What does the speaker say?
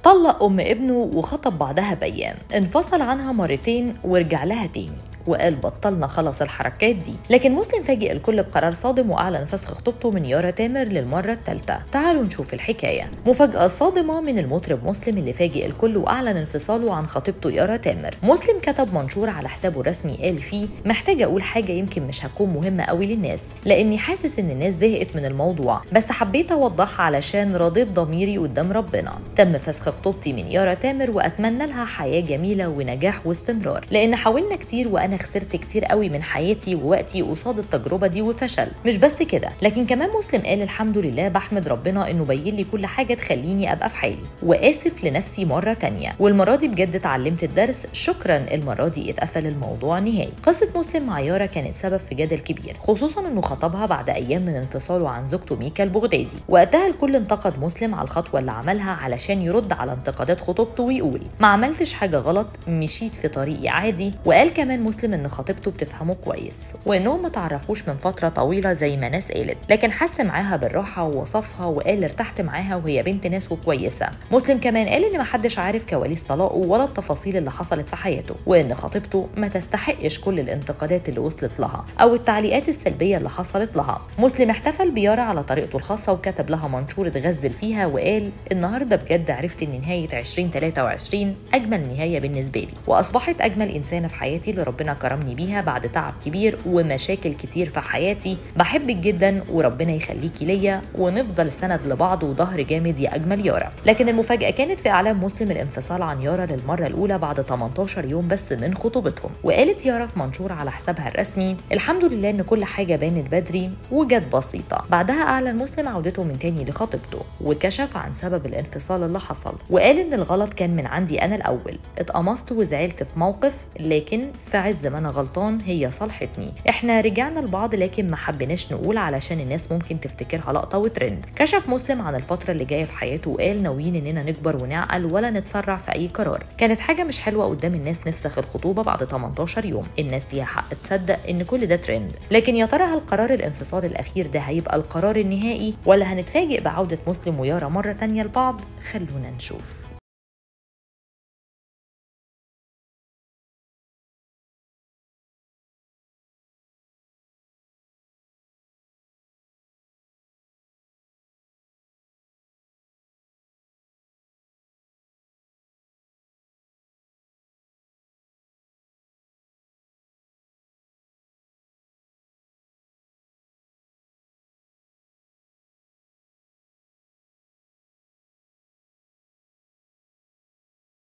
طلق ام ابنه وخطب بعدها بايام انفصل عنها مرتين ورجع لها تاني وقال بطلنا خلص الحركات دي لكن مسلم فاجئ الكل بقرار صادم واعلن فسخ خطوبته من يارا تامر للمره الثالثه تعالوا نشوف الحكايه مفاجاه صادمه من المطرب مسلم اللي فاجئ الكل واعلن انفصاله عن خطيبته يارا تامر مسلم كتب منشور على حسابه الرسمي قال فيه محتاج اقول حاجه يمكن مش هتكون مهمه قوي للناس لاني حاسس ان الناس زهقت من الموضوع بس حبيت اوضحها علشان رضيت ضميري قدام ربنا تم فسخ خطوبتي من يارا تامر واتمنى لها حياه جميله ونجاح واستمرار لان حاولنا كتير وانا خسرت كتير قوي من حياتي ووقتي قصاد التجربه دي وفشل مش بس كده لكن كمان مسلم قال الحمد لله بحمد ربنا انه بين لي كل حاجه تخليني ابقى في حالي واسف لنفسي مره تانية والمره دي بجد اتعلمت الدرس شكرا المره دي اتقفل الموضوع نهائي قصه مسلم مع يارا كانت سبب في جدل كبير خصوصا انه خطبها بعد ايام من انفصاله عن زوجته ميكا البغدادي وقتها الكل انتقد مسلم على الخطوه اللي عملها علشان يرد على انتقادات خطوبته ويقول ما عملتش حاجه غلط مشيت في طريقي عادي وقال كمان مسلم ان خطيبته بتفهمه كويس وانهم ما تعرفوش من فتره طويله زي ما ناس قالت لكن حس معاها بالراحه ووصفها وقال ارتحت معاها وهي بنت ناس وكويسه مسلم كمان قال ان محدش عارف كواليس طلاقه ولا التفاصيل اللي حصلت في حياته وان خطيبته ما تستحقش كل الانتقادات اللي وصلت لها او التعليقات السلبيه اللي حصلت لها مسلم احتفل بيارا على طريقته الخاصه وكتب لها منشور اتغزل فيها وقال النهارده بجد عرفت ان نهايه 2023 اجمل نهايه بالنسبه لي واصبحت اجمل انسانه في حياتي اللي ربنا كرمني بيها بعد تعب كبير ومشاكل كتير في حياتي بحبك جدا وربنا يخليكي ليا ونفضل سند لبعض وظهر جامد يا اجمل يارا لكن المفاجاه كانت في اعلان مسلم الانفصال عن يارا للمره الاولى بعد 18 يوم بس من خطوبتهم وقالت يارا في منشور على حسابها الرسمي الحمد لله ان كل حاجه بانت بدري وجت بسيطه بعدها اعلن مسلم عودته من تاني لخطيبته وكشف عن سبب الانفصال اللي حصل وقال ان الغلط كان من عندي انا الاول اتقمصت وزعلت في موقف لكن في عز ما انا غلطان هي صالحتني احنا رجعنا لبعض لكن ما حبيناش نقول علشان الناس ممكن تفتكرها لقطه وترند كشف مسلم عن الفتره اللي جايه في حياته وقال ناويين اننا نكبر ونعقل ولا نتسرع في اي قرار كانت حاجه مش حلوه قدام الناس نفسخ الخطوبه بعد 18 يوم الناس ليها حق تصدق ان كل ده ترند لكن يا ترى هل قرار الانفصال الاخير ده هيبقى القرار النهائي ولا هنتفاجئ بعوده مسلم ويارا مره تانية لبعض خلونا نشوف